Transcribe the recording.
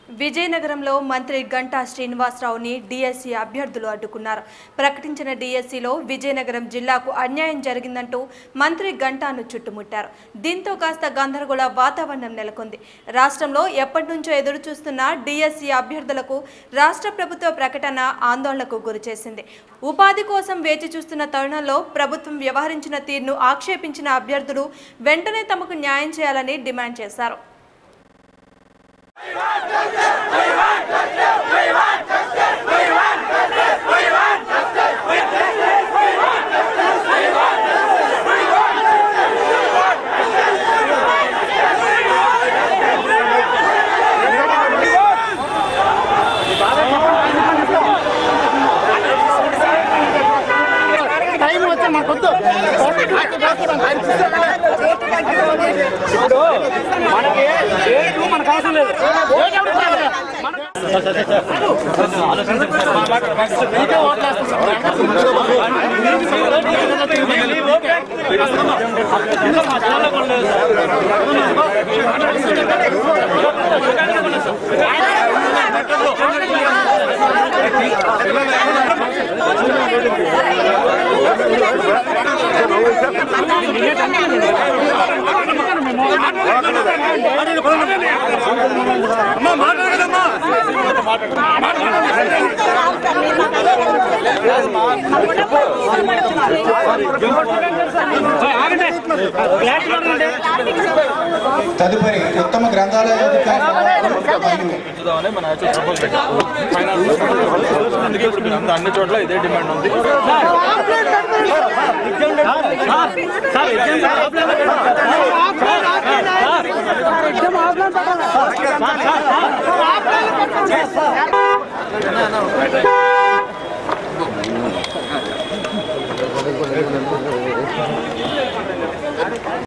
విజయనగరంలో మంత్రి గంటా శ్రీనివాసరావుని డిఎస్సి అభ్యర్థులు అడ్డుకున్నారు ప్రకటించిన డిఎస్సిలో విజయనగరం జిల్లాకు అన్యాయం జరిగిందంటూ మంత్రి గంటాను చుట్టుముట్టారు దీంతో కాస్త గందరగోళ వాతావరణం నెలకొంది రాష్ట్రంలో ఎప్పటి నుంచో ఎదురు చూస్తున్న డిఎస్సి అభ్యర్థులకు రాష్ట్ర ప్రభుత్వ ప్రకటన ఆందోళనకు గురిచేసింది ఉపాధి కోసం వేచి చూస్తున్న తరుణంలో ప్రభుత్వం వ్యవహరించిన తీరును ఆక్షేపించిన అభ్యర్థులు వెంటనే తమకు న్యాయం చేయాలని డిమాండ్ చేశారు టైం వచ్చే మాకొద్దు మనకి ఏటు మనకు అవసరం లేదు మీకే తదుపరి ఉత్తమ గ్రంథాలయ అధికారి పెంచుదామని మన యాక్చువల్ ప్రపోజ్ పెట్టాము ఫైనల్ అందుకే ఇప్పుడు మీరు అందరూ అన్ని చోట్ల ఇదే డిమాండ్ ఉంది